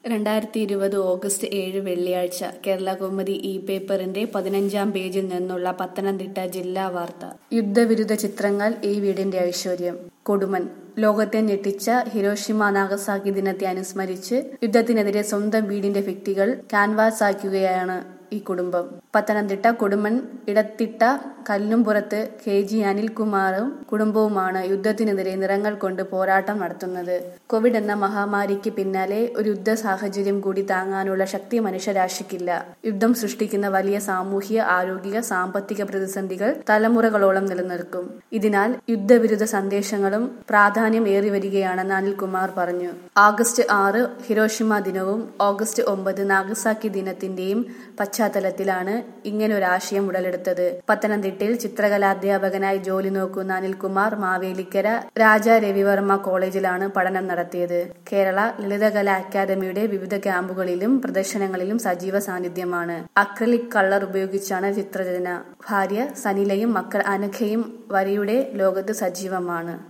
രണ്ടായിരത്തി ഇരുപത് ഓഗസ്റ്റ് ഏഴ് വെള്ളിയാഴ്ച കേരള കൗമുദി ഇ പേപ്പറിന്റെ പതിനഞ്ചാം പേജിൽ നിന്നുള്ള പത്തനംതിട്ട ജില്ലാ വാർത്ത യുദ്ധവിരുദ്ധ ചിത്രങ്ങൾ ഈ വീടിന്റെ ഐശ്വര്യം കൊടുമൻ ലോകത്തെ ഞെട്ടിച്ച ഹിരോഷിമ നാഗസാക്കി ദിനത്തെ അനുസ്മരിച്ച് യുദ്ധത്തിനെതിരെ സ്വന്തം വീടിന്റെ ഭിത്തികൾ ക്യാൻവാസാക്കുകയാണ് ഈ കുടുംബം പത്തനംതിട്ട കൊടുമൺ ഇടത്തിട്ട കല്ലുംപുറത്ത് കെ ജി അനിൽകുമാറും കുടുംബവുമാണ് യുദ്ധത്തിനെതിരെ നിറങ്ങൾ കൊണ്ട് പോരാട്ടം നടത്തുന്നത് കോവിഡ് എന്ന മഹാമാരിക്ക് പിന്നാലെ ഒരു യുദ്ധ സാഹചര്യം കൂടി താങ്ങാനുള്ള ശക്തി മനുഷ്യരാശിക്കില്ല യുദ്ധം സൃഷ്ടിക്കുന്ന വലിയ സാമൂഹിക ആരോഗ്യ സാമ്പത്തിക പ്രതിസന്ധികൾ തലമുറകളോളം നിലനിൽക്കും ഇതിനാൽ യുദ്ധവിരുദ്ധ സന്ദേശങ്ങളും പ്രാധാന്യം ഏറി വരികയാണെന്ന് അനിൽകുമാർ പറഞ്ഞു ആഗസ്റ്റ് ആറ് ഹിരോഷിമ ദിനവും ഓഗസ്റ്റ് ഒമ്പത് നാഗസാക്കി ദിനത്തിന്റെയും പശ്ചാത്തലത്തിലാണ് ഇങ്ങനൊരാശയം ഉടലെടുത്തത് പത്തനംതിട്ടയിൽ ചിത്രകലാധ്യാപകനായി ജോലി നോക്കുന്ന അനിൽകുമാർ മാവേലിക്കര രാജ രവിവർമ്മ കോളേജിലാണ് പഠനം നടത്തിയത് കേരള ലളിതകലാ അക്കാദമിയുടെ വിവിധ ക്യാമ്പുകളിലും പ്രദർശനങ്ങളിലും സജീവ സാന്നിധ്യമാണ് അക്രലിക് കളർ ഉപയോഗിച്ചാണ് ചിത്രരചന ഭാര്യ സനിലയും മക്കൾ അനഘയും വരയുടെ ലോകത്ത് സജീവമാണ്